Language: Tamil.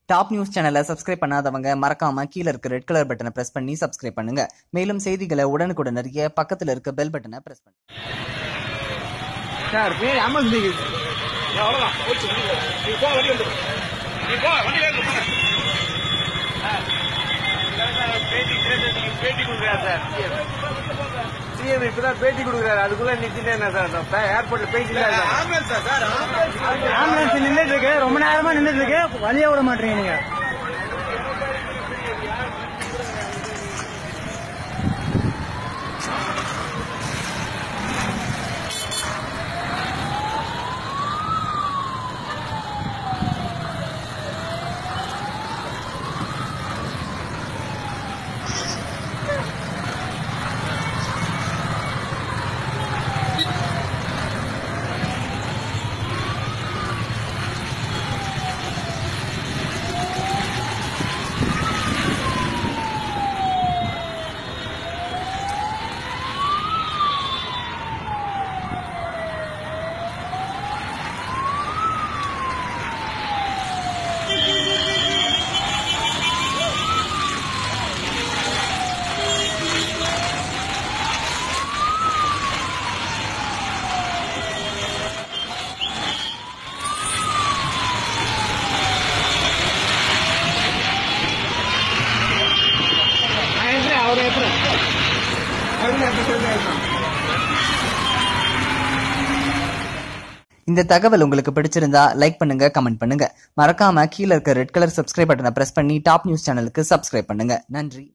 டாப் நியூஸ் சேனலை சப்ஸ்கிரைப் பண்ணாதவங்க மறக்காம கீழ இருக்க ரெட் கலர் பட்டனை பிரஸ் பண்ணி சப்ஸ்கிரைப் பண்ணுங்க மேலும் செய்திகளை உடனுக்குடன் அறிய பக்கத்துல இருக்க பெல் பட்டனை பிரஸ் பண்ணுங்க சார் பேர் அமர் சிங் அவ்வளவுதான் போச்சு நீ போ வண்டி வந்து நீ போ வண்டி வேணும் பேட்டி பேட்டி கொடுக்குறா சார் சிஎம் இப்பதான் பேட்டி கொடுக்குறாரு அதுக்குள்ள நிறுத்திட்டேன் சார் ஏர்போர்ட்ல பேசிட்டு ஆம்புலன்ஸ் நின்றுட்டு இருக்கு ரொம்ப நேரமா நின்றுட்டு இருக்கு வழிய விட மாட்டீங்க நீங்க அவர் எப்படி இந்த தகவல் உங்களுக்கு பிடிச்சிருந்தா லைக் பண்ணுங்க கமெண்ட் பண்ணுங்க மறக்காம கீழ இருக்க ரெட் கலர் சப்ஸ்கிரைப் பட்டனை பிரஸ் பண்ணி டாப் நியூஸ் சேனலுக்கு சப்ஸ்கிரைப் பண்ணுங்க நன்றி